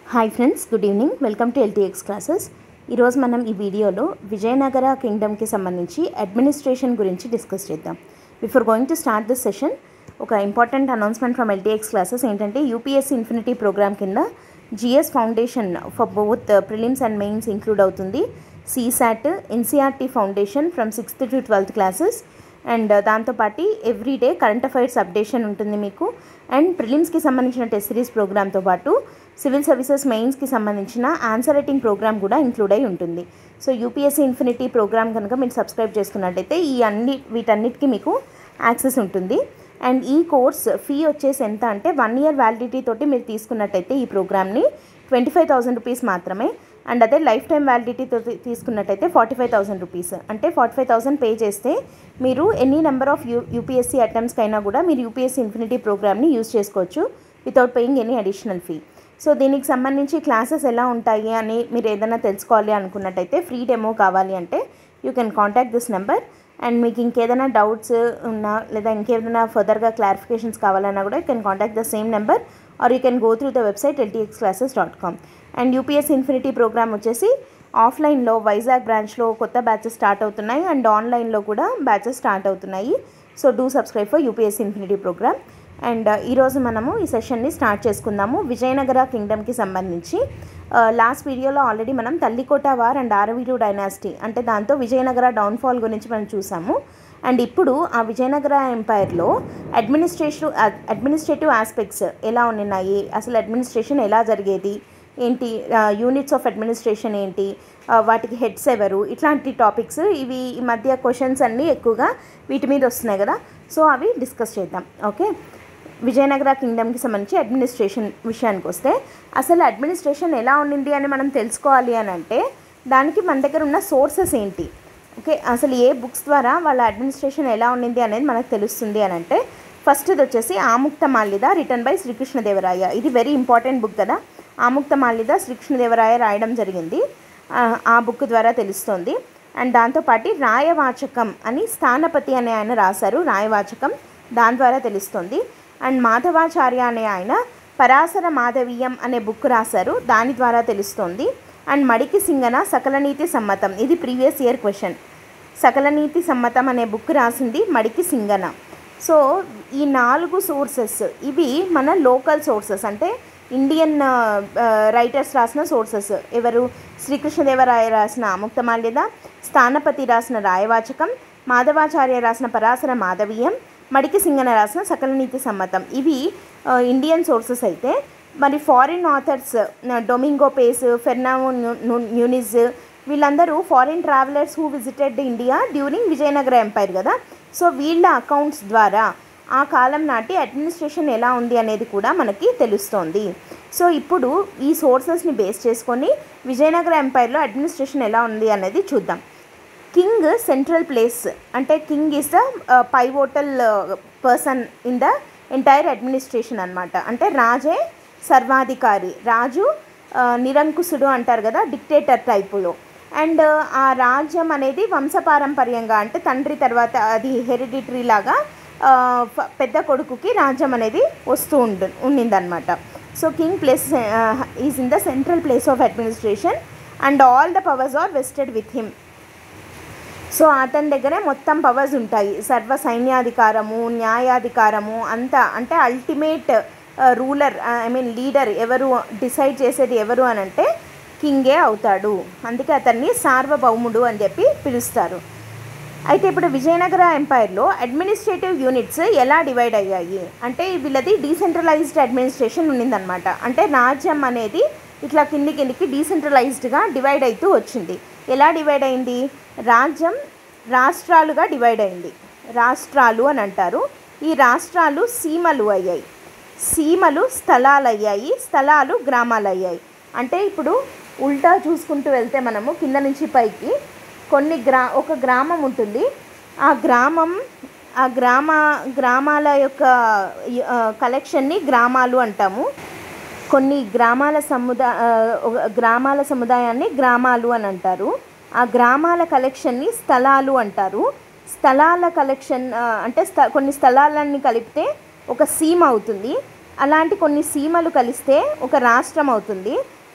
hi friends good evening welcome to LTX classes ఈరోజు మనం ఈ వీడియోలో విజయనగర కింగ్డమ్కి సంబంధించి అడ్మినిస్ట్రేషన్ గురించి డిస్కస్ చేద్దాం before going to start this session ఒక important announcement from LTX classes ఏంటంటే యూపీఎస్సీ ఇన్ఫినిటీ ప్రోగ్రామ్ కింద GS foundation for both prelims and mains include అవుతుంది CSAT NCERT foundation from sixth to twelfth classes and దాంతోపాటు everyday current affairs updation ఉంటుంది మీకు and ప్రిలిమ్స్కి సంబంధించిన test series ప్రోగ్రామ్తో పాటు civil services మెయిన్స్కి సంబంధించిన ఆన్సర్ రైటింగ్ ప్రోగ్రామ్ కూడా ఇంక్లూడ్ అయి ఉంటుంది సో యూపీఎస్సీ ఇన్ఫినిటీ ప్రోగ్రామ్ కనుక మీరు సబ్స్క్రైబ్ చేసుకున్నట్టయితే ఈ అన్ని వీటన్నిటికీ మీకు యాక్సెస్ ఉంటుంది అండ్ ఈ కోర్స్ ఫీ వచ్చేసి ఎంత అంటే వన్ ఇయర్ వ్యాలిడిటీ తోటి మీరు తీసుకున్నట్టయితే ఈ ప్రోగ్రామ్ని ట్వంటీ ఫైవ్ థౌసండ్ రూపీస్ మాత్రమే అండ్ అదే లైఫ్ టైం వ్యాలిడిటీతో తీసుకున్నట్టయితే ఫార్టీ ఫైవ్ థౌసండ్ రూపీస్ అంటే ఫార్టీ ఫైవ్ థౌసండ్ పే చేస్తే మీరు any number of U UPSC అటెంప్ట్స్కి అయినా కూడా మీరు యూపీఎస్సీ ఇన్ఫినిటీ ప్రోగ్రామ్ని యూజ్ చేసుకోవచ్చు without paying any additional fee so దీనికి సంబంధించి క్లాసెస్ ఎలా ఉంటాయి అని మీరు ఏదైనా తెలుసుకోవాలి అనుకున్నట్టయితే ఫ్రీ డెమో కావాలి అంటే you can contact this number and మీకు ఇంకేదైనా డౌట్స్ ఉన్నా లేదా ఇంకేదైనా ఫర్దర్గా క్లారిఫికేషన్స్ కావాలన్నా కూడా you can contact the same number or you can go through the website LTX classes dot com and UPS Infinity program వచ్చేసి ఆఫ్లైన్లో వైజాగ్ బ్రాంచ్లో కొత్త బ్యాచెస్ స్టార్ట్ అవుతున్నాయి అండ్ ఆన్లైన్లో కూడా బ్యాచెస్ స్టార్ట్ అవుతున్నాయి so do subscribe for UPS Infinity program and ఈరోజు మనము ఈ సెషన్ని స్టార్ట్ చేసుకుందాము విజయనగర కింగ్డమ్కి సంబంధించి లాస్ట్ వీడియోలో ఆల్రెడీ మనం Talikota war and Aravidu dynasty అంటే దాంతో విజయనగర డౌన్ఫాల్ గురించి మనం చూసాము అండ్ ఇప్పుడు ఆ విజయనగర ఎంపైర్లో అడ్మినిస్ట్రేషన్ అడ్మినిస్ట్రేటివ్ ఆస్పెక్ట్స్ ఎలా ఉన్నాయి అసలు అడ్మినిస్ట్రేషన్ ఎలా జరిగేది ఏంటి యూనిట్స్ ఆఫ్ అడ్మినిస్ట్రేషన్ ఏంటి వాటికి హెడ్స్ ఎవరు ఇట్లాంటి టాపిక్స్ ఇవి ఈ మధ్య క్వశ్చన్స్ అన్నీ ఎక్కువగా వీటి మీద వస్తున్నాయి కదా సో అవి డిస్కస్ చేద్దాం ఓకే విజయనగర కింగ్డమ్కి సంబంధించి అడ్మినిస్ట్రేషన్ విషయానికి వస్తే అసలు అడ్మినిస్ట్రేషన్ ఎలా ఉండింది అని మనం తెలుసుకోవాలి అని అంటే దానికి మన దగ్గర ఉన్న సోర్సెస్ ఏంటి ఓకే అసలు ఏ బుక్స్ ద్వారా వాళ్ళ అడ్మినిస్ట్రేషన్ ఎలా ఉండింది అనేది మనకు తెలుస్తుంది అని అంటే ఫస్ట్ ఇది వచ్చేసి ఆముక్త మాల్యద రిటర్న్ బై శ్రీకృష్ణదేవరాయ ఇది వెరీ ఇంపార్టెంట్ బుక్ కదా ఆముక్త మాల్యద శ్రీకృష్ణదేవరాయ రాయడం జరిగింది ఆ బుక్ ద్వారా తెలుస్తుంది అండ్ దాంతోపాటు రాయవాచకం అని స్థానపతి అనే ఆయన రాశారు రాయవాచకం దాని ద్వారా తెలుస్తుంది అండ్ మాధవాచార్య అనే ఆయన పరాశర మాధవీయం అనే బుక్ రాశారు దాని ద్వారా తెలుస్తోంది అండ్ మడికి సింగన సకలనీతి సమ్మతం ఇది previous year question Sakalaneeti Sammatam అనే బుక్ రాసింది మడికి సింగన సో ఈ నాలుగు సోర్సెస్ ఇవి మన లోకల్ సోర్సెస్ అంటే ఇండియన్ రైటర్స్ రాసిన సోర్సెస్ ఎవరు శ్రీకృష్ణదేవరాయ రాసిన అముక్తమాల్యద స్థానపతి రాసిన రాయవాచకం మాధవాచార్య రాసిన పరాశర మాధవీయం మడికి సింగన రాసిన సకలనీతి సమ్మతం ఇవి ఇండియన్ సోర్సెస్ అయితే మరి foreign authors Domingo Paes Fernao Nuniz వీళ్ళందరూ foreign travellers who visited India during Vijayanagara empire కదా సో వీళ్ళ అకౌంట్స్ ద్వారా ఆ కాలం నాటి అడ్మినిస్ట్రేషన్ ఎలా ఉంది అనేది కూడా మనకి తెలుస్తోంది సో ఇప్పుడు ఈ సోర్సెస్ని బేస్ చేసుకొని విజయనగర ఎంపైర్లో అడ్మినిస్ట్రేషన్ ఎలా ఉంది అనేది చూద్దాం కింగ్ సెంట్రల్ ప్లేస్ అంటే king is the pivotal person in the entire administration అనమాట అంటే రాజే సర్వాధికారి రాజు నిరంకుశుడు అంటారు కదా డిక్టేటర్ టైపులో అండ్ ఆ రాజ్యం అనేది వంశపారంపర్యంగా అంటే తండ్రి తర్వాత అది హెరిడిటరీ లాగా పెద్ద కొడుకుకి రాజ్యం అనేది వస్తూ ఉండు ఉండిందనమాట so king place is in the central place of administration and all the powers are vested with him so అతని దగ్గరే మొత్తం పవర్స్ ఉంటాయి సర్వ సైన్యాధికారము న్యాయాధికారము అంతా అంటే ultimate ruler I mean leader ఎవరు డిసైడ్ చేసేది ఎవరు అని అంటే కింగే అవుతాడు అందుకే అతన్ని సార్వభౌముడు అని చెప్పి పిలుస్తారు అయితే ఇప్పుడు విజయనగర ఎంపైర్లో అడ్మినిస్ట్రేటివ్ యూనిట్స్ ఎలా డివైడ్ అయ్యాయి అంటే వీళ్ళది డీసెంట్రలైజ్డ్ అడ్మినిస్ట్రేషన్ ఉన్నిందనమాట అంటే రాజ్యం అనేది ఇట్లా కింది కిందికి డీసెంట్రలైజ్డ్గా డివైడ్ అవుతూ వచ్చింది ఎలా డివైడ్ అయింది రాజ్యం రాష్ట్రాలుగా డివైడ్ అయింది రాష్ట్రాలు అని అంటారు ఈ రాష్ట్రాలు సీమలు అయ్యాయి సీమలు స్థలాలు అయ్యాయి స్థలాలు గ్రామాలు అయ్యాయి అంటే ఇప్పుడు ఉల్టా చూసుకుంటూ వెళ్తే మనము కింద నుంచి పైకి కొన్ని గ్రా ఒక గ్రామం ఉంటుంది ఆ గ్రామం ఆ గ్రామ గ్రామాల యొక్క కలెక్షన్ని గ్రామాలు అంటాము కొన్ని గ్రామాల సముదా గ్రామాల సముదాయాన్ని గ్రామాలు అని అంటారు ఆ గ్రామాల కలెక్షన్ని స్థలాలు అంటారు స్థలాల కలెక్షన్ అంటే స్థ కొన్ని స్థలాలన్నీ కలిపితే ఒక సీమ అవుతుంది అలాంటి కొన్ని సీమలు కలిస్తే ఒక రాష్ట్రం అవుతుంది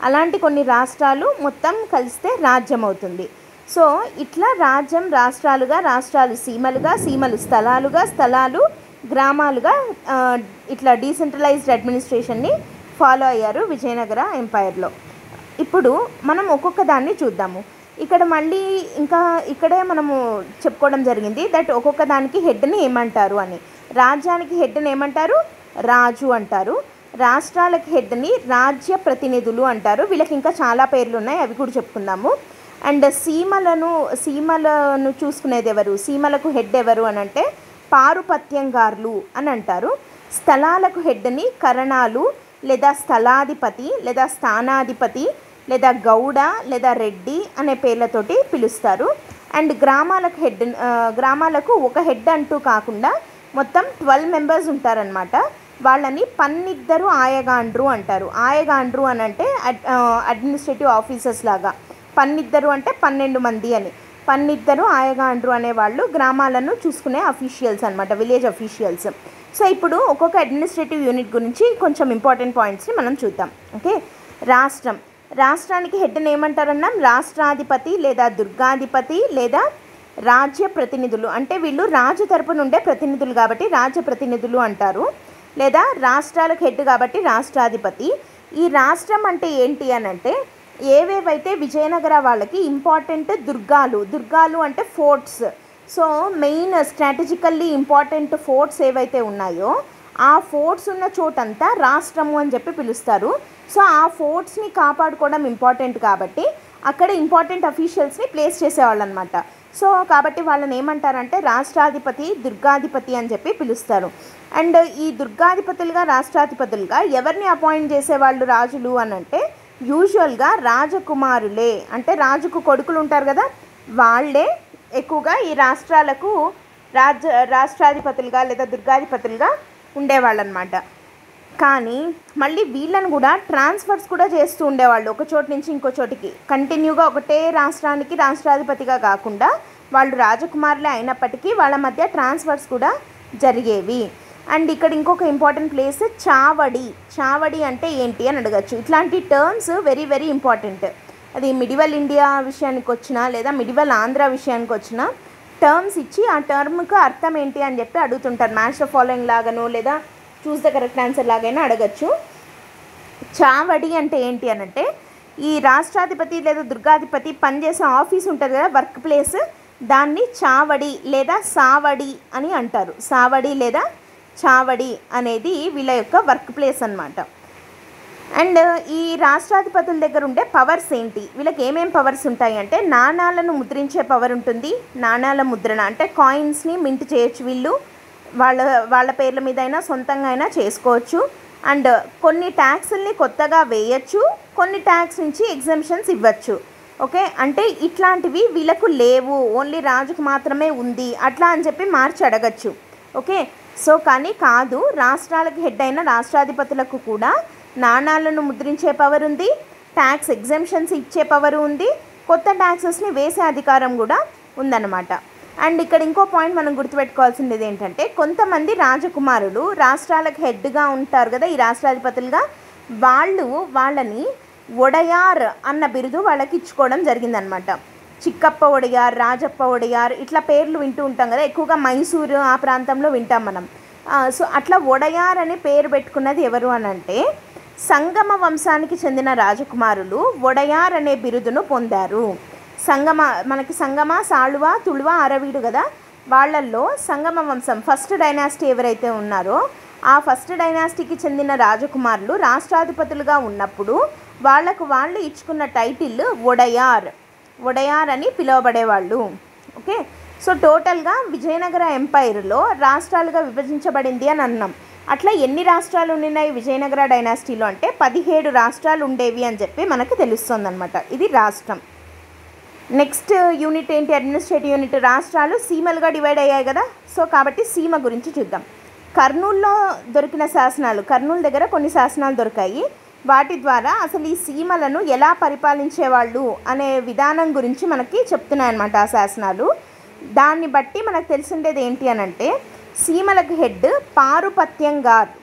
అలాంటి కొన్ని రాష్ట్రాలు మొత్తం కలిస్తే రాజ్యం అవుతుంది సో ఇట్లా రాజ్యం రాష్ట్రాలుగా రాష్ట్రాలు సీమలుగా సీమలు స్థలాలుగా స్థలాలు గ్రామాలుగా ఆ, ఇట్లా డీసెంట్రలైజ్డ్ అడ్మినిస్ట్రేషన్ని ఫాలో అయ్యారు విజయనగర ఎంపైర్లో ఇప్పుడు మనం ఒక్కొక్క దాన్ని చూద్దాము ఇక్కడ మళ్ళీ ఇంకా ఇక్కడే మనము చెప్పుకోవడం జరిగింది దట్ ఒక్కొక్క దానికి హెడ్ని ఏమంటారు అని రాజ్యానికి హెడ్ని ఏమంటారు రాజు అంటారు రాష్ట్రాలకు హెడ్ని రాజ్య ప్రతినిధులు అంటారు వీళ్ళకి ఇంకా చాలా పేర్లు ఉన్నాయి అవి కూడా చెప్పుకుందాము అండ్ సీమలను సీమలను చూసుకునేది ఎవరు సీమలకు హెడ్ ఎవరు అని అంటే పారుపత్యంగారులు అని అంటారు స్థలాలకు హెడ్ని కరణాలు లేదా స్థలాధిపతి లేదా స్థానాధిపతి లేదా గౌడ లేదా రెడ్డి అనే పేర్లతోటి పిలుస్తారు అండ్ గ్రామాలకు హెడ్ ఆ, గ్రామాలకు ఒక హెడ్ అంటూ కాకుండా మొత్తం ట్వెల్వ్ మెంబర్స్ ఉంటారనమాట వాళ్ళని పన్నిద్దరు ఆయగాండ్రు అంటారు ఆయగాండ్రు అని అంటే అడ్- ఆ, అడ్మినిస్ట్రేటివ్ ఆఫీసర్స్ లాగా పన్నిద్దరు అంటే పన్నెండు మంది అని పన్నిద్దరు ఆయగాండ్రు అనేవాళ్ళు గ్రామాలను చూసుకునే అఫీషియల్స్ అనమాట విలేజ్ అఫీషియల్స్ సో ఇప్పుడు ఒక్కొక్క అడ్మినిస్ట్రేటివ్ యూనిట్ గురించి కొంచెం ఇంపార్టెంట్ పాయింట్స్ని మనం చూద్దాం ఓకే రాష్ట్రం రాష్ట్రానికి హెడ్ని ఏమంటారన్నాం రాష్ట్రాధిపతి లేదా దుర్గాధిపతి లేదా రాజ్య ప్రతినిధులు అంటే వీళ్ళు రాజు తరపు నుండే ప్రతినిధులు కాబట్టి రాజ్య ప్రతినిధులు అంటారు లేదా రాష్ట్రాలకు హెడ్ కాబట్టి రాష్ట్రాధిపతి ఈ రాష్ట్రం అంటే ఏంటి అని అంటే ఏవేవైతే విజయనగర వాళ్ళకి ఇంపార్టెంట్ దుర్గాలు దుర్గాలు అంటే forts so main strategically important forts ఏవైతే ఉన్నాయో ఆ ఫోర్ట్స్ ఉన్న చోటంతా రాష్ట్రము అని చెప్పి పిలుస్తారు సో ఆ ఫోర్ట్స్ని కాపాడుకోవడం ఇంపార్టెంట్ కాబట్టి అక్కడ ఇంపార్టెంట్ అఫీషియల్స్ని ప్లేస్ చేసేవాళ్ళు అనమాట సో కాబట్టి వాళ్ళని ఏమంటారంటే రాష్ట్రాధిపతి దుర్గాధిపతి అని చెప్పి పిలుస్తారు అండ్ ఈ దుర్గాధిపతులుగా రాష్ట్రాధిపతులుగా ఎవరిని అపాయింట్ చేసేవాళ్ళు రాజులు అని అంటే యూజువల్గా రాజకుమారులే అంటే రాజుకు కొడుకులు ఉంటారు కదా వాళ్ళే ఎక్కువగా ఈ రాష్ట్రాలకు రాజ రాష్ట్రాధిపతులుగా లేదా దుర్గాధిపతులుగా ఉండేవాళ్ళనమాట కానీ మళ్ళీ వీళ్ళని కూడా ట్రాన్స్ఫర్స్ కూడా చేస్తూ ఉండేవాళ్ళు ఒక చోటు నుంచి ఇంకో చోటికి కంటిన్యూగా ఒకటే రాష్ట్రానికి రాష్ట్రాధిపతిగా కాకుండా వాళ్ళు రాజకుమారులే అయినప్పటికీ వాళ్ళ మధ్య ట్రాన్స్ఫర్స్ కూడా జరిగేవి అండ్ ఇక్కడ ఇంకొక ఇంపార్టెంట్ ప్లేస్ చావడి చావడి అంటే ఏంటి అని అడగచ్చు ఇట్లాంటి టర్మ్స్ వెరీ వెరీ ఇంపార్టెంట్ అది మిడివల్ ఇండియా విషయానికి వచ్చినా లేదా మిడివల్ ఆంధ్ర విషయానికి వచ్చినా టర్మ్స్ ఇచ్చి ఆ టర్మ్కి అర్థం ఏంటి అని చెప్పి అడుగుతుంటారు మ్యాచ్ ద ఫాలోయింగ్ లాగాను లేదా చూస్ ద కరెక్ట్ ఆన్సర్ లాగైనా అడగచ్చు చావడి అంటే ఏంటి అని అంటే ఈ రాష్ట్రాధిపతి లేదా దుర్గాధిపతి పనిచేసే ఆఫీస్ ఉంటుంది కదా వర్క్ ప్లేస్ దాన్ని చావడి లేదా సావడి అని అంటారు సావడి లేదా చావడి అనేది వీళ్ళ యొక్క వర్క్ ప్లేస్ అన్నమాట అండ్ ఈ రాష్ట్రాధిపతుల దగ్గర ఉండే పవర్స్ ఏంటి వీళ్ళకి ఏమేం పవర్స్ ఉంటాయి అంటే నాణాలను ముద్రించే పవర్ ఉంటుంది నాణాల ముద్రణ అంటే కాయిన్స్ని మింట్ చేయొచ్చు వీళ్ళు వాళ్ళ వాళ్ళ పేర్ల మీద అయినా సొంతంగా అయినా చేసుకోవచ్చు అండ్ కొన్ని ట్యాక్స్ని కొత్తగా వేయచ్చు కొన్ని ట్యాక్స్ నుంచి ఎగ్జామ్షన్స్ ఇవ్వచ్చు ఓకే అంటే ఇట్లాంటివి వీళ్ళకు లేవు ఓన్లీ రాజుకు మాత్రమే ఉంది అట్లా అని చెప్పి మార్చి అడగచ్చు ఓకే సో కానీ కాదు రాష్ట్రాలకు హెడ్ అయిన రాష్ట్రాధిపతులకు కూడా నాణాలను ముద్రించే పవర్ ఉంది ట్యాక్స్ ఎగ్జామ్షన్స్ ఇచ్చే పవర్ ఉంది కొత్త ట్యాక్సెస్ని వేసే అధికారం కూడా ఉందన్నమాట అండ్ ఇక్కడ ఇంకో పాయింట్ మనం గుర్తుపెట్టుకోవాల్సింది ఏంటంటే కొంతమంది రాజకుమారులు రాష్ట్రాలకు హెడ్గా ఉంటారు కదా ఈ రాష్ట్రాధిపతులుగా వాళ్ళు వాళ్ళని ఒడయార్ అన్న బిరుదు వాళ్ళకి ఇచ్చుకోవడం జరిగిందనమాట చిక్కప్ప ఒడయార్ రాజప్ప ఒడయార్ ఇట్లా పేర్లు వింటూ ఉంటాం కదా ఎక్కువగా మైసూరు ఆ ప్రాంతంలో వింటాం మనం ఆ, సో అట్లా ఒడయార్ అనే పేరు పెట్టుకున్నది ఎవరు అని అంటే సంగమ వంశానికి చెందిన రాజకుమారులు ఒడయార్ అనే బిరుదును పొందారు సంగమ మనకి సంగమ సాళువ తుళువ అరవీడు కదా వాళ్ళల్లో సంగమ వంశం ఫస్ట్ డైనాసిటీ ఎవరైతే ఉన్నారో ఆ ఫస్ట్ డైనాసిటీకి చెందిన రాజకుమారులు రాష్ట్రాధిపతులుగా ఉన్నప్పుడు వాళ్లకు వాళ్ళు ఇచ్చుకున్న టైటిల్ ఒడయార్ ఒడయార్ అని పిలువబడేవాళ్ళు ఓకే సో టోటల్గా విజయనగర ఎంపైర్లో రాష్ట్రాలుగా విభజించబడింది అని అన్నాం అట్లా ఎన్ని రాష్ట్రాలు ఉన్నాయి విజయనగర డైనాసిటీలో అంటే పదిహేడు రాష్ట్రాలు ఉండేవి అని చెప్పి మనకు తెలుస్తుంది అనమాట ఇది రాష్ట్రం నెక్స్ట్ యూనిట్ ఏంటి అడ్మినిస్ట్రేటివ్ యూనిట్ రాష్ట్రాలు సీమలుగా డివైడ్ అయ్యాయి కదా సో కాబట్టి సీమ గురించి చూద్దాం కర్నూలులో దొరికిన శాసనాలు కర్నూలు దగ్గర కొన్ని శాసనాలు దొరికాయి వాటి ద్వారా అసలు ఈ సీమలను ఎలా పరిపాలించేవాళ్ళు అనే విధానం గురించి మనకి చెప్తున్నాయన్నమాట ఆ శాసనాలు దాన్ని బట్టి మనకు తెలిసిండేది ఏంటి అని అంటే సీమలకు హెడ్ పారుపత్యంగార్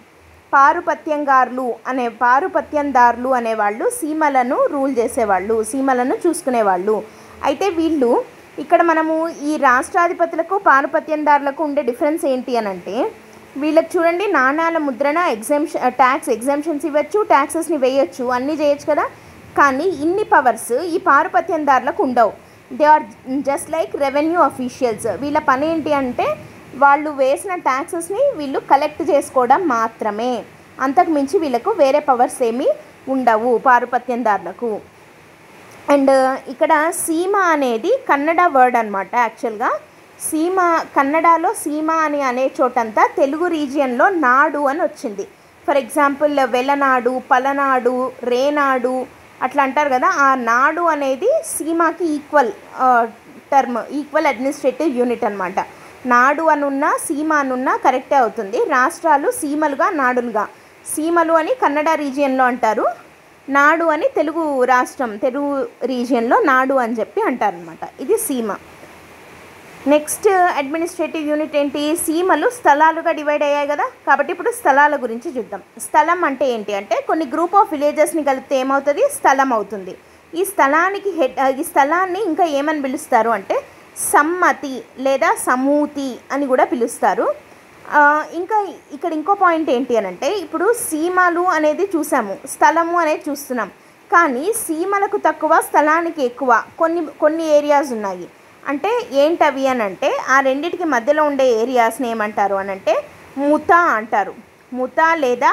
పారుపత్యంగారులు అనే పారుపత్యందారులు అనేవాళ్ళు సీమలను రూల్ చేసేవాళ్ళు సీమలను చూసుకునేవాళ్ళు అయితే వీళ్ళు ఇక్కడ మనము ఈ రాష్ట్రాధిపతులకు పారుపత్యందారులకు ఉండే డిఫరెన్స్ ఏంటి అని అంటే వీళ్ళకి చూడండి నాణాల ముద్రణ ఎగ్జామ్షన్ ట్యాక్స్ ఎగ్జామ్షన్స్ ఇవ్వచ్చు ట్యాక్సెస్ని వేయొచ్చు అన్నీ చేయొచ్చు కదా కానీ ఇన్ని పవర్స్ ఈ పారుపత్యందారులకు ఉండవు they are just like revenue officials వీళ్ళ పని ఏంటి అంటే వాళ్ళు వేసిన ట్యాక్సెస్ని వీళ్ళు కలెక్ట్ చేసుకోవడం మాత్రమే అంతకు మించి వీళ్ళకు వేరే పవర్స్ ఏమీ ఉండవు పారుపత్యందారులకు అండ్ ఇక్కడ సీమ అనేది కన్నడ వర్డ్ అనమాట యాక్చువల్గా సీమ కన్నడలో సీమ అని అనే చోటంతా తెలుగు రీజియన్లో నాడు అని వచ్చింది ఫర్ ఎగ్జాంపుల్ వెలనాడు పలనాడు రేనాడు అట్లా అంటారు కదా ఆ నాడు అనేది సీమాకి equal term equal administrative unit అనమాట నాడు అనున్న సీమ అనున్న కరెక్టే అవుతుంది రాష్ట్రాలు సీమలుగా నాడులుగా సీమలు అని కన్నడ రీజియన్లో అంటారు నాడు అని తెలుగు రాష్ట్రం తెలుగు రీజియన్లో నాడు అని చెప్పి అంటారనమాట ఇది సీమ నెక్స్ట్ అడ్మినిస్ట్రేటివ్ యూనిట్ ఏంటి సీమలు స్థలాలుగా డివైడ్ అయ్యాయి కదా కాబట్టి ఇప్పుడు స్థలాల గురించి చూద్దాం స్థలం అంటే ఏంటి అంటే కొన్ని గ్రూప్ ఆఫ్ విలేజెస్ని కలిపితే ఏమవుతుంది స్థలం అవుతుంది ఈ స్థలానికి హెడ్ ఈ స్థలాన్ని ఇంకా ఏమని పిలుస్తారు అంటే సమ్మతి లేదా సమూతి అని కూడా పిలుస్తారు ఆ, ఇంకా ఇక్కడ ఇంకో పాయింట్ ఏంటి అని అంటే ఇప్పుడు సీమలు అనేది చూసాము స్థలము అనేది చూస్తున్నాం కానీ సీమలకు తక్కువ స్థలానికి ఎక్కువ కొన్ని కొన్ని ఏరియాస్ ఉన్నాయి అంటే ఏంటవి అని అంటే ఆ రెండిటికి మధ్యలో ఉండే ఏరియాస్ని ఏమంటారు అని అంటే ముత అంటారు ముత లేదా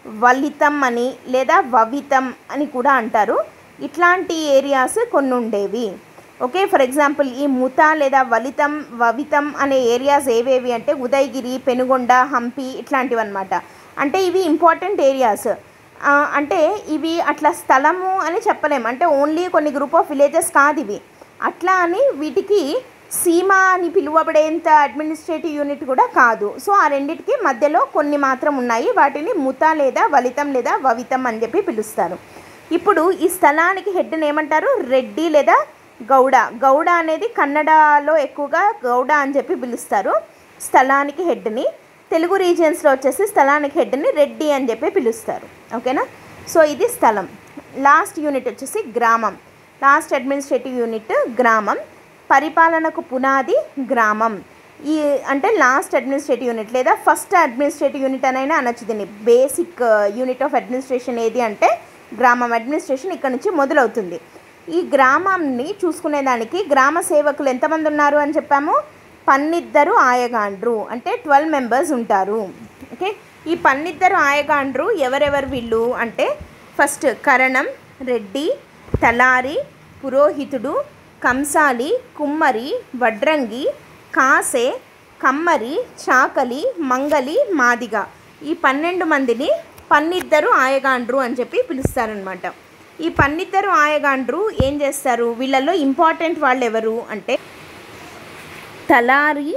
వలితం అని లేదా వవితం అని కూడా అంటారు ఇట్లాంటి ఏరియాస్ కొన్ని ఉండేవి ఓకే ఫర్ ఎగ్జాంపుల్ ఈ ముత లేదా వలితం వవితం అనే ఏరియాస్ ఏవేవి అంటే ఉదయగిరి పెనుగొండ హంపి ఇట్లాంటివి అనమాట అంటే ఇవి ఇంపార్టెంట్ ఏరియాస్ అంటే ఇవి అట్లా స్థలము అని చెప్పలేము అంటే ఓన్లీ కొన్ని గ్రూప్ ఆఫ్ విలేజెస్ కాదు ఇవి అట్లా అని వీటికి సీమ అని పిలువబడేంత అడ్మినిస్ట్రేటివ్ యూనిట్ కూడా కాదు సో ఆ రెండిటికి మధ్యలో కొన్ని మాత్రం ఉన్నాయి వాటిని ముత లేదా వలితం లేదా వవితం అని చెప్పి పిలుస్తారు ఇప్పుడు ఈ స్థలానికి హెడ్ని ఏమంటారు రెడ్డి లేదా గౌడ గౌడ అనేది కన్నడలో ఎక్కువగా గౌడ అని చెప్పి పిలుస్తారు స్థలానికి హెడ్ని తెలుగు రీజియన్స్లో వచ్చేసి స్థలానికి హెడ్ని రెడ్డి అని చెప్పి పిలుస్తారు ఓకేనా సో ఇది స్థలం లాస్ట్ యూనిట్ వచ్చేసి గ్రామం లాస్ట్ అడ్మినిస్ట్రేటివ్ యూనిట్ గ్రామం పరిపాలనకు పునాది గ్రామం ఈ అంటే లాస్ట్ అడ్మినిస్ట్రేటివ్ యూనిట్ లేదా ఫస్ట్ అడ్మినిస్ట్రేటివ్ యూనిట్ అనైనా అనొచ్చు దీన్ని బేసిక్ యూనిట్ ఆఫ్ అడ్మినిస్ట్రేషన్ ఏది అంటే గ్రామం అడ్మినిస్ట్రేషన్ ఇక్కడ నుంచి మొదలవుతుంది ఈ గ్రామాన్ని చూసుకునేదానికి గ్రామ సేవకులు ఎంతమంది ఉన్నారు అని చెప్పాము పన్నిద్దరు ఆయగాండ్రు అంటే ట్వెల్వ్ మెంబర్స్ ఉంటారు ఓకే ఈ పన్నిద్దరు ఆయగాండ్రు ఎవరెవరు వీళ్ళు అంటే ఫస్ట్ కరణం రెడ్డి తలారి పురోహితుడు కంసాలి కుమ్మరి వడ్రంగి కాసే కమ్మరి చాకలి మంగలి మాదిగ ఈ పన్నెండు మందిని పన్నిద్దరు ఆయగాండ్రు అని చెప్పి పిలుస్తారనమాట ఈ పన్నిద్దరు ఆయగాండ్రు ఏం చేస్తారు వీళ్ళల్లో ఇంపార్టెంట్ వాళ్ళు ఎవరు అంటే తలారి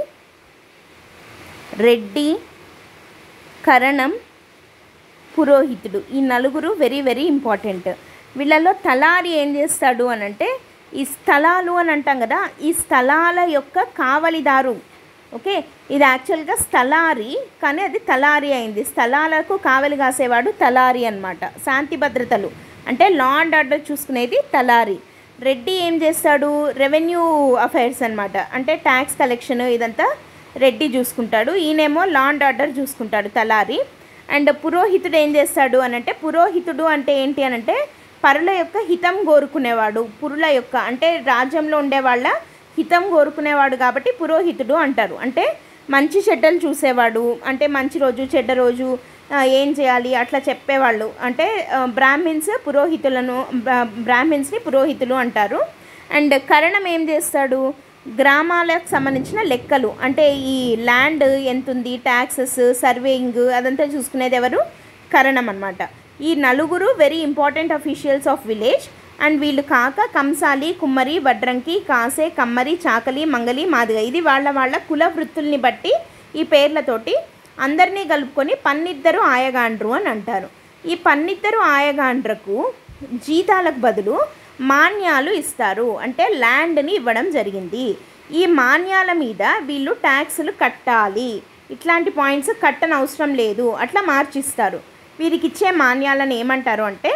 రెడ్డి కరణం పురోహితుడు ఈ నలుగురు వెరీ వెరీ ఇంపార్టెంట్ వీళ్ళలో తలారి ఏం చేస్తాడు అని అంటే ఈ స్థలాలు అని అంటాం కదా ఈ స్థలాల యొక్క కావలిదారు ఓకే ఇది యాక్చువల్గా స్థలారి కానీ అది తలారి అయింది స్థలాలకు కావలి కాసేవాడు తలారి అన్నమాట శాంతి భద్రతలు అంటే లా అండ్ ఆర్డర్ చూసుకునేది తలారి రెడ్డి ఏం చేస్తాడు రెవెన్యూ అఫైర్స్ అన్నమాట అంటే ట్యాక్స్ కలెక్షన్ ఇదంతా రెడ్డి చూసుకుంటాడు ఈయనేమో లా అండ్ ఆర్డర్ చూసుకుంటాడు తలారి అండ్ పురోహితుడు ఏం చేస్తాడు అని అంటే పురోహితుడు అంటే ఏంటి అని అంటే పరుల యొక్క హితం కోరుకునేవాడు పురుల యొక్క అంటే రాజ్యంలో ఉండే వాళ్ళ హితం కోరుకునేవాడు కాబట్టి పురోహితుడు అంటారు అంటే మంచి చెడ్డలు చూసేవాడు అంటే మంచి రోజు చెడ్డ రోజు ఆ, ఏం చేయాలి అట్లా చెప్పేవాళ్ళు అంటే బ్రాహ్మిన్స్ పురోహితులను బ్రా- బ్రాహ్మిన్స్ని పురోహితులు అంటారు అండ్ కరణం ఏం చేస్తాడు గ్రామాలకు సంబంధించిన లెక్కలు అంటే ఈ ల్యాండ్ ఎంత ఉంది ట్యాక్సెస్ సర్వేయింగ్ అదంతా చూసుకునేది ఎవరు కరణం అనమాట ఈ నలుగురు very important officials of village and వీళ్ళు కాక కంసాలి కుమ్మరి వడ్రంకి కాసే కమ్మరి చాకలి మంగలి మాదిగ ఇది వాళ్ళ వాళ్ళ కుల వృత్తుల్ని బట్టి ఈ పేర్లతోటి అందరినీ కలుపుకొని పన్నిద్దరు ఆయగాండ్రు అని అంటారు ఈ పన్నిద్దరు ఆయగాండ్రకు జీతాలకు బదులు మాన్యాలు ఇస్తారు అంటే ల్యాండ్ని ఇవ్వడం జరిగింది ఈ మాన్యాల మీద వీళ్ళు ట్యాక్సులు కట్టాలి ఇట్లాంటి పాయింట్స్ కట్టని అవసరం లేదు అట్లా మార్చిస్తారు వీరికి ఇచ్చే మాన్యాలను ఏమంటారు అంటే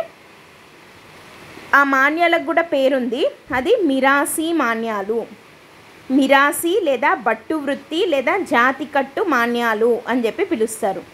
ఆ మాన్యాలకు కూడా పేరుంది అది మిరాసి మాన్యాలు మిరాసి లేదా బట్టు వృత్తి లేదా జాతి కట్టు మాన్యాలు అని చెప్పి పిలుస్తారు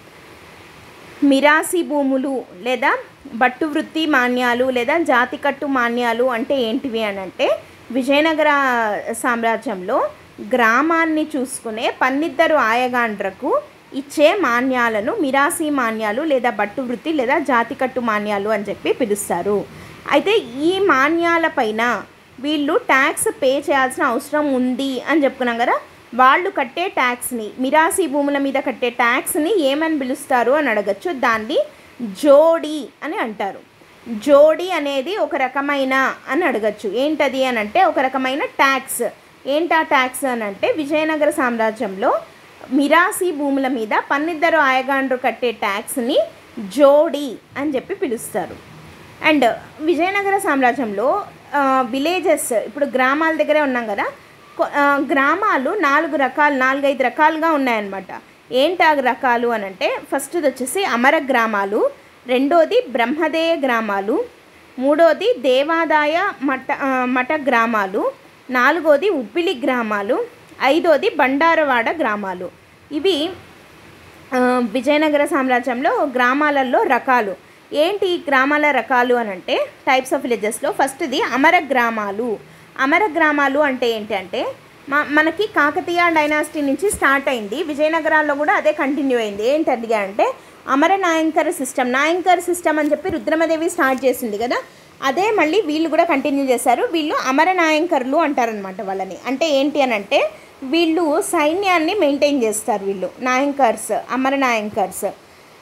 మిరాసి భూములు లేదా బట్టు వృత్తి మాన్యాలు లేదా జాతి కట్టు మాన్యాలు అంటే ఏంటివి అని అంటే విజయనగర సామ్రాజ్యంలో గ్రామాన్ని చూసుకునే పన్నిద్దరు ఆయగాండ్రకు ఇచ్చే మాన్యాలను మిరాసి మాన్యాలు లేదా బట్టు వృత్తి లేదా జాతి కట్టు మాన్యాలు అని చెప్పి పిలుస్తారు అయితే ఈ మాన్యాలపైన వీళ్ళు ట్యాక్స్ పే చేయాల్సిన అవసరం ఉంది అని చెప్పుకున్నాం కదా వాళ్ళు కట్టే ట్యాక్స్ని మిరాసి భూముల మీద కట్టే ట్యాక్స్ని ఏమని పిలుస్తారు అని అడగచ్చు దాన్ని జోడి అని అంటారు జోడి అనేది ఒక రకమైన అని అడగచ్చు ఏంటది అని అంటే ఒక రకమైన ట్యాక్స్ ఏంటా ట్యాక్స్ అని అంటే విజయనగర సామ్రాజ్యంలో మిరాసి భూముల మీద పన్నిద్దరు ఆయగాండ్రు కట్టే ట్యాక్స్ని జోడి అని చెప్పి పిలుస్తారు అండ్ విజయనగర సామ్రాజ్యంలో విలేజెస్ ఇప్పుడు గ్రామాల దగ్గరే ఉన్నాం కదా కొ- ఆ, గ్రామాలు నాలుగు రకాలు నాలుగైదు రకాలుగా ఉన్నాయన్నమాట ఏంటి ఆ రకాలు అని అంటే ఫస్ట్ది వచ్చేసి అమర గ్రామాలు రెండోది బ్రహ్మదేయ గ్రామాలు మూడోది దేవాదాయ మఠ ఆ, మఠ గ్రామాలు నాలుగోది ఉప్పిలి గ్రామాలు ఐదోది బండారవాడ గ్రామాలు ఇవి ఆ, విజయనగర సామ్రాజ్యంలో గ్రామాలలో రకాలు ఏంటి ఈ గ్రామాల రకాలు అని అంటే టైప్స్ ఆఫ్ విలేజెస్లో ఫస్ట్ది అమర గ్రామాలు అమర గ్రామాలు అంటే ఏంటి అంటే మ మనకి కాకతీయ డైనాసిటీ నుంచి స్టార్ట్ అయింది విజయనగరాల్లో కూడా అదే కంటిన్యూ అయింది ఏంటది అంటే అమర నాయంకర్ సిస్టమ్ నాయంకర్ సిస్టమ్ అని చెప్పి రుద్రమదేవి స్టార్ట్ చేసింది కదా అదే మళ్ళీ వీళ్ళు కూడా కంటిన్యూ చేశారు వీళ్ళు అమర నాయంకర్లు అంటారనమాట వాళ్ళని అంటే ఏంటి అని అంటే వీళ్ళు సైన్యాన్ని మెయింటైన్ చేస్తారు వీళ్ళు నాయంకర్స్ అమర నాయంకర్స్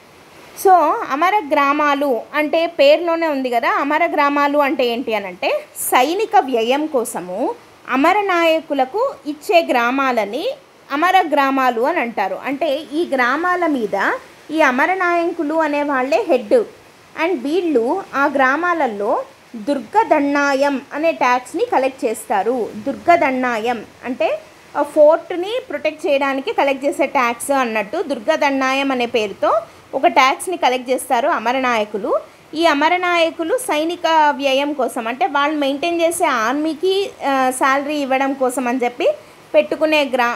సో అమర గ్రామాలు అంటే పేరులోనే ఉంది కదా అమర గ్రామాలు అంటే ఏంటి అని అంటే సైనిక వ్యయం కోసము అమర నాయకులకు ఇచ్చే గ్రామాలని అమర గ్రామాలు అని అంటారు అంటే ఈ గ్రామాల మీద ఈ అమర నాయకులు అనే వాళ్ళే హెడ్ అండ్ వీళ్ళు ఆ గ్రామాలలో దుర్గదండాయం అనే ట్యాక్స్ని కలెక్ట్ చేస్తారు దుర్గదండాయం అంటే ఆ ఫోర్ట్ని ప్రొటెక్ట్ చేయడానికి కలెక్ట్ చేసే ట్యాక్స్ అన్నట్టు దుర్గదండాయం అనే పేరుతో ఒక ట్యాక్స్ని కలెక్ట్ చేస్తారు అమరనాయకులు ఈ అమరనాయకులు సైనిక వ్యయం కోసం అంటే వాళ్ళు మెయింటైన్ చేసే ఆర్మీకి శాలరీ ఇవ్వడం కోసం అని చెప్పి పెట్టుకునే గ్రా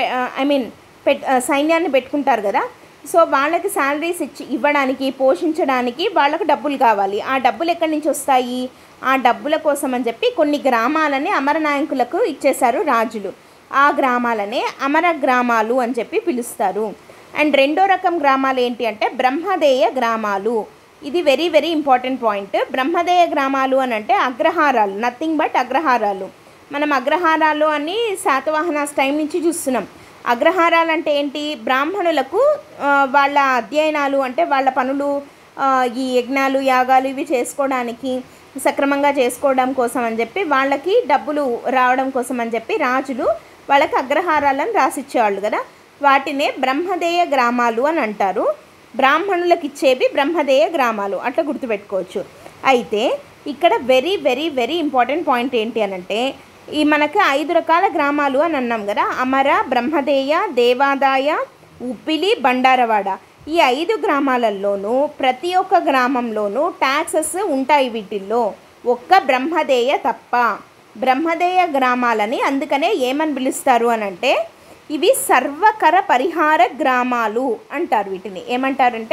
ఐ మీన్ పెట్ ఆ, సైన్యాన్ని పెట్టుకుంటారు కదా సో వాళ్ళకి శాలరీస్ ఇచ్చి ఇవ్వడానికి పోషించడానికి వాళ్ళకు డబ్బులు కావాలి ఆ డబ్బులు ఎక్కడి నుంచి వస్తాయి ఆ డబ్బుల కోసం అని చెప్పి కొన్ని గ్రామాలని అమరనాయకులకు ఇచ్చేశారు రాజులు ఆ గ్రామాలనే అమర గ్రామాలు అని చెప్పి పిలుస్తారు అండ్ రెండో రకం గ్రామాలు ఏంటి అంటే బ్రహ్మదేయ గ్రామాలు ఇది వెరీ వెరీ ఇంపార్టెంట్ పాయింట్ బ్రహ్మదేయ గ్రామాలు అని అంటే అగ్రహారాలు నథింగ్ బట్ అగ్రహారాలు మనం అగ్రహారాలు అని శాతవాహనాస్ టైం నుంచి చూస్తున్నాం అగ్రహారాలు అంటే ఏంటి బ్రాహ్మణులకు ఆ, వాళ్ళ అధ్యయనాలు అంటే వాళ్ళ పనులు ఆ, ఈ యజ్ఞాలు యాగాలు ఇవి చేసుకోవడానికి సక్రమంగా చేసుకోవడం కోసం అని చెప్పి వాళ్ళకి డబ్బులు రావడం కోసం అని చెప్పి రాజులు వాళ్ళకి అగ్రహారాలను రాసిచ్చేవాళ్ళు కదా వాటినే బ్రహ్మదేయ గ్రామాలు అని అంటారు బ్రాహ్మణులకు ఇచ్చేవి బ్రహ్మదేయ గ్రామాలు అట్లా గుర్తుపెట్టుకోవచ్చు అయితే ఇక్కడ very very very important point ఏంటి అని అంటే ఈ మనకు ఐదు రకాల గ్రామాలు అని అన్నాం కదా అమర బ్రహ్మదేయ దేవాదాయ ఉప్పిలి బండారవాడ ఈ ఐదు గ్రామాలలోనూ ప్రతి ఒక్క గ్రామంలోనూ ట్యాక్సెస్ ఉంటాయి వీటిల్లో ఒక్క బ్రహ్మదేయ తప్ప బ్రహ్మదేయ గ్రామాలని అందుకనే ఏమని పిలుస్తారు అని అంటే ఇవి సర్వకర పరిహార గ్రామాలు అంటారు వీటిని ఏమంటారంటే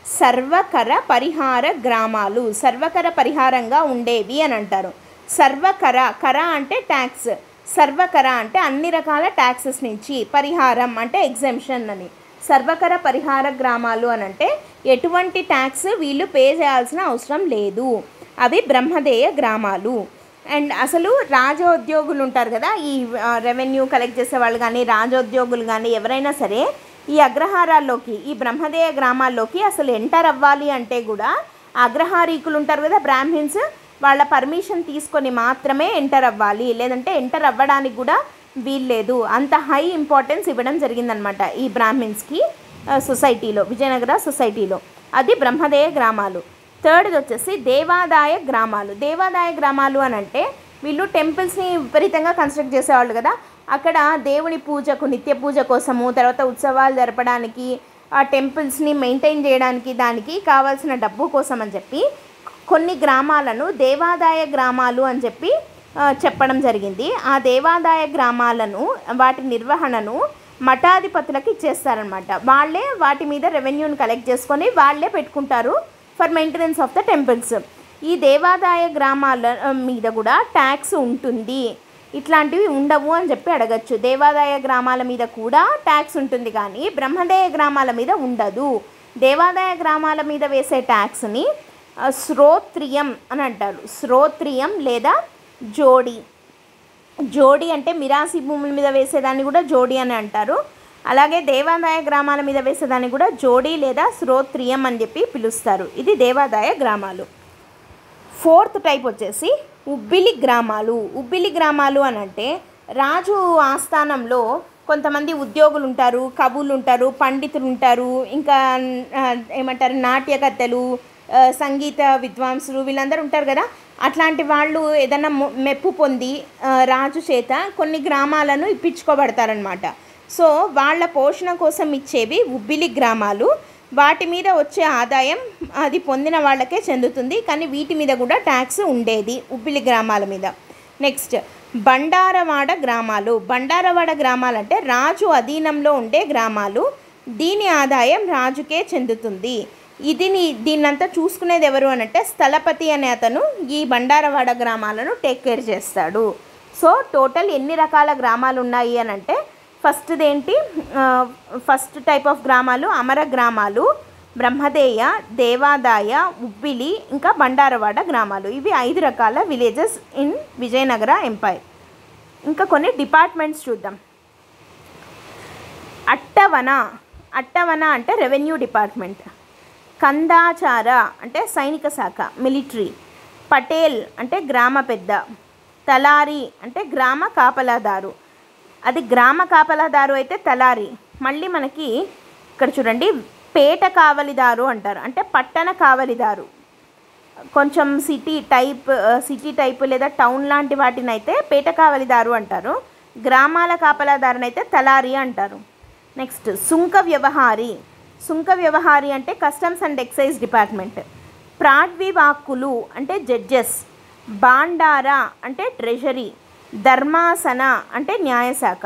సర్వకర పరిహార గ్రామాలు సర్వకర పరిహారంగా ఉండేవి అని అంటారు సర్వకర కర అంటే ట్యాక్స్ సర్వకర అంటే అన్ని రకాల ట్యాక్సెస్ నుంచి పరిహారం అంటే ఎగ్జెంప్షన్ అని సర్వకర పరిహార గ్రామాలు అని అంటే ఎటువంటి ట్యాక్స్ వీళ్ళు పే చేయాల్సిన అవసరం లేదు అవి బ్రహ్మదేయ గ్రామాలు అండ్ అసలు రాజోద్యోగులు ఉంటారు కదా ఈ రెవెన్యూ కలెక్ట్ చేసే వాళ్ళు కానీ రాజోద్యోగులు కానీ ఎవరైనా సరే ఈ అగ్రహారాల్లోకి ఈ బ్రహ్మదేయ గ్రామాల్లోకి అసలు ఎంటర్ అవ్వాలి అంటే కూడా అగ్రహారీకులు ఉంటారు కదా బ్రాహ్మిన్స్ వాళ్ళ పర్మిషన్ తీసుకొని మాత్రమే ఎంటర్ అవ్వాలి లేదంటే ఎంటర్ అవ్వడానికి కూడా వీల్లేదు అంత హై ఇంపార్టెన్స్ ఇవ్వడం జరిగిందనమాట ఈ బ్రాహ్మిన్స్కి సొసైటీలో విజయనగర సొసైటీలో అది బ్రహ్మదేయ గ్రామాలు థర్డ్ది వచ్చేసి దేవాదాయ గ్రామాలు దేవాదాయ గ్రామాలు అని అంటే వీళ్ళు టెంపుల్స్ని విపరీతంగా కన్స్ట్రక్ట్ చేసేవాళ్ళు కదా అక్కడ దేవుని పూజకు నిత్య పూజ కోసము తర్వాత ఉత్సవాలు జరపడానికి ఆ టెంపుల్స్ని మెయింటైన్ చేయడానికి దానికి కావాల్సిన డబ్బు కోసం అని చెప్పి కొన్ని గ్రామాలను దేవాదాయ గ్రామాలు అని చెప్పి ఆ, చెప్పడం జరిగింది ఆ దేవాదాయ గ్రామాలను వాటి నిర్వహణను మఠాధిపతులకు ఇచ్చేస్తారనమాట వాళ్ళే వాటి మీద రెవెన్యూని కలెక్ట్ చేసుకొని వాళ్ళే పెట్టుకుంటారు for maintenance of the temples ఈ దేవాదాయ గ్రామాల ఆ, మీద కూడా ట్యాక్స్ ఉంటుంది ఇట్లాంటివి ఉండవు అని చెప్పి అడగచ్చు దేవాదాయ గ్రామాల మీద కూడా ట్యాక్స్ ఉంటుంది కానీ బ్రహ్మదేయ గ్రామాల మీద ఉండదు దేవాదాయ గ్రామాల మీద వేసే ట్యాక్స్ని ఆ, శ్రోత్రియం అని అంటారు శ్రోత్రియం లేదా జోడి జోడి అంటే మిరాసి భూముల మీద వేసేదాన్ని కూడా జోడి అని అంటారు అలాగే దేవాదాయ గ్రామాల మీద వేసేదాన్ని కూడా జోడి లేదా శ్రోత్రియం అని చెప్పి పిలుస్తారు ఇది దేవాదాయ గ్రామాలు ఫోర్త్ టైప్ వచ్చేసి ఉబ్బిలి గ్రామాలు ఉబ్బిలి గ్రామాలు అని అంటే రాజు ఆస్థానంలో కొంతమంది ఉద్యోగులు ఉంటారు కవులు ఉంటారు పండితులు ఉంటారు ఇంకా ఆ, ఏమంటారు నాట్యకర్తలు ఆ, సంగీత విద్వాంసులు వీళ్ళందరూ ఉంటారు కదా అట్లాంటి వాళ్ళు ఏదైనా మొ- మెప్పు పొంది ఆ, రాజు చేత కొన్ని గ్రామాలను ఇప్పించుకోబడతారనమాట సో వాళ్ళ పోషణ కోసం ఇచ్చేవి ఉబ్బిలి గ్రామాలు వాటి మీద వచ్చే ఆదాయం అది పొందిన వాళ్ళకే చెందుతుంది కానీ వీటి మీద కూడా ట్యాక్స్ ఉండేది ఉబ్బిలి గ్రామాల మీద నెక్స్ట్ బండారవాడ గ్రామాలు బండారవాడ గ్రామాలు అంటే రాజు అధీనంలో ఉండే గ్రామాలు దీని ఆదాయం రాజుకే చెందుతుంది ఇది దీన్నంతా చూసుకునేది ఎవరు అని అంటే స్థలపతి అనే అతను ఈ బండారవాడ గ్రామాలను టేక్ కేర్ చేస్తాడు సో టోటల్ ఎన్ని రకాల గ్రామాలు ఉన్నాయి అని అంటే ఫస్ట్ది ఏంటి ఫస్ట్ టైప్ ఆఫ్ గ్రామాలు అమర గ్రామాలు బ్రహ్మదేయ దేవాదాయ ఉబ్బిలి ఇంకా బండారవాడ గ్రామాలు ఇవి ఐదు రకాల విలేజెస్ ఇన్ విజయనగర ఎంపైర్ ఇంకా కొన్ని డిపార్ట్మెంట్స్ చూద్దాం అట్టవన అట్టవన అంటే రెవెన్యూ డిపార్ట్మెంట్ కందాచార అంటే సైనిక శాఖ మిలిటరీ పటేల్ అంటే గ్రామ పెద్ద తలారి అంటే గ్రామ కాపలాదారు అది గ్రామ కాపలాదారు అయితే తలారి మళ్ళీ మనకి ఇక్కడ చూడండి పేట కావలిదారు అంటారు అంటే పట్టణ కావలిదారు కొంచెం సిటీ టైప్ సిటీ టైప్ లేదా టౌన్ లాంటి వాటిని అయితే పేట కావలిదారు అంటారు గ్రామాల కాపలాదారుని అయితే తలారి అంటారు నెక్స్ట్ సుంక వ్యవహారి సుంక వ్యవహారి అంటే కస్టమ్స్ అండ్ ఎక్సైజ్ డిపార్ట్మెంట్ ప్రాడ్వివాక్కులు అంటే జడ్జెస్ బాండారా అంటే ట్రెజరీ ధర్మాసన అంటే న్యాయశాఖ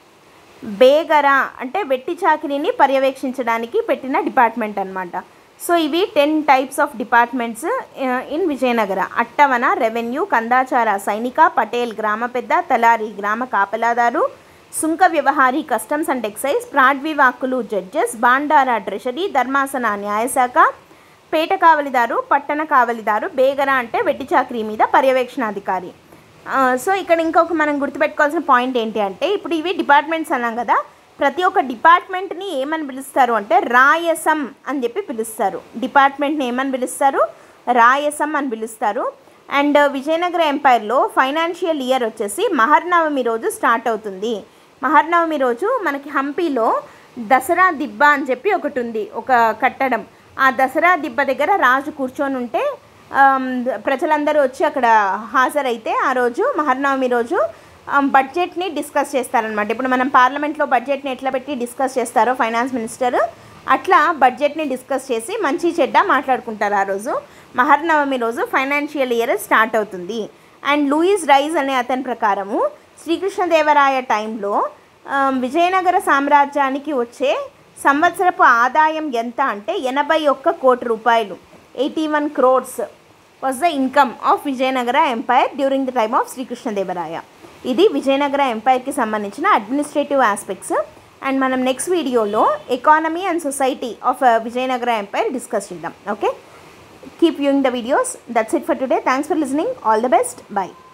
బేగరా అంటే వెట్టి చాకిరీని పర్యవేక్షించడానికి పెట్టిన డిపార్ట్మెంట్ అన్నమాట సో ఇవి ten types of departments in Vijayanagara అట్టవన రెవెన్యూ కందాచార సైనిక పటేల్ గ్రామ పెద్ద తలారి గ్రామ కాపలాదారు సుంక వ్యవహారి కస్టమ్స్ అండ్ ఎక్సైజ్ ప్రాడ్వివాక్కులు జడ్జెస్ బాండారా ట్రెషరీ ధర్మాసన న్యాయశాఖ పేట కావలిదారు పట్టణ కావలిదారు బేగర అంటే వెట్టి చాకరీ మీద పర్యవేక్షణాధికారి ఆ, సో ఇక్కడ ఇంకొక మనం గుర్తుపెట్టుకోవాల్సిన పాయింట్ ఏంటి అంటే ఇప్పుడు ఇవి డిపార్ట్మెంట్స్ అన్నాం కదా ప్రతి ఒక్క డిపార్ట్మెంట్ని ఏమని పిలుస్తారు అంటే రాయసం అని చెప్పి పిలుస్తారు డిపార్ట్మెంట్ని ఏమని పిలుస్తారు రాయసం అని పిలుస్తారు అండ్ విజయనగర ఎంపైర్లో ఫైనాన్షియల్ ఇయర్ వచ్చేసి మహర్నవమి రోజు స్టార్ట్ అవుతుంది మహర్నవమి రోజు మనకి హంపీలో దసరా దిబ్బ అని చెప్పి ఒకటి ఉంది ఒక కట్టడం ఆ దసరా దిబ్బ దగ్గర రాజు కూర్చొని ఉంటే ఆమ్, ప్రజలందరూ వచ్చి అక్కడ హాజరైతే ఆ రోజు మహర్నవమి రోజు ఆమ్, బడ్జెట్ని డిస్కస్ చేస్తారనమాట ఇప్పుడు మనం పార్లమెంట్లో బడ్జెట్ని ఎట్లా పెట్టి డిస్కస్ చేస్తారో ఫైనాన్స్ మినిస్టర్ అట్లా బడ్జెట్ని డిస్కస్ చేసి మంచి చెడ్డ మాట్లాడుకుంటారు ఆ రోజు మహర్నవమి రోజు ఫైనాన్షియల్ ఇయర్ స్టార్ట్ అవుతుంది అండ్ లూయిస్ రైజ్ అనే అతని ప్రకారము శ్రీకృష్ణదేవరాయ టైంలో ఆమ్, విజయనగర సామ్రాజ్యానికి వచ్చే సంవత్సరపు ఆదాయం ఎంత అంటే ఎనభై ఒక్క కోటి రూపాయలు eighty one crores was the income of Vijayanagara empire during the time of Srikrishnadevaraya ఇది విజయనగర ఎంపైర్కి సంబంధించిన అడ్మినిస్ట్రేటివ్ ఆస్పెక్ట్స్ అండ్ మనం నెక్స్ట్ వీడియోలో economy and society of Vijayanagara empire discuss చేద్దాం okay keep viewing the videos that's it for today thanks for listening all the best by